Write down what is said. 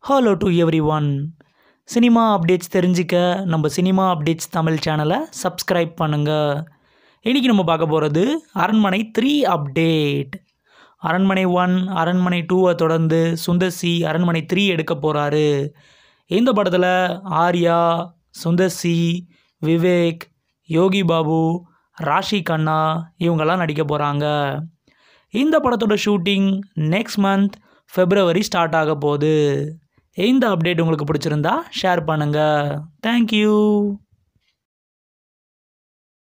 hello to everyone cinema updates தெரிஞ்சுக்க நம்ம cinema updates Tamil சேனலை சப்ஸ்கிரைப் பண்ணுங்கள் இன்றைக்கி நம்ம பார்க்க போகிறது அரண்மனை த்ரீ அப்டேட் அரண்மனை ஒன் அரண்மனை டூவை தொடர்ந்து சுந்தர் சி அரண்மனை த்ரீ எடுக்க போகிறாரு இந்த படத்தில் ஆர்யா சுந்தர் சி விவேக் யோகி பாபு ராஷி கண்ணா இவங்கெல்லாம் நடிக்க போகிறாங்க இந்த படத்தோட shooting next month February start ஆக போகுது இந்த அப்டேட் உங்களுக்கு பிடிச்சிருந்தா ஷேர் பண்ணுங்கள் தேங்க்யூ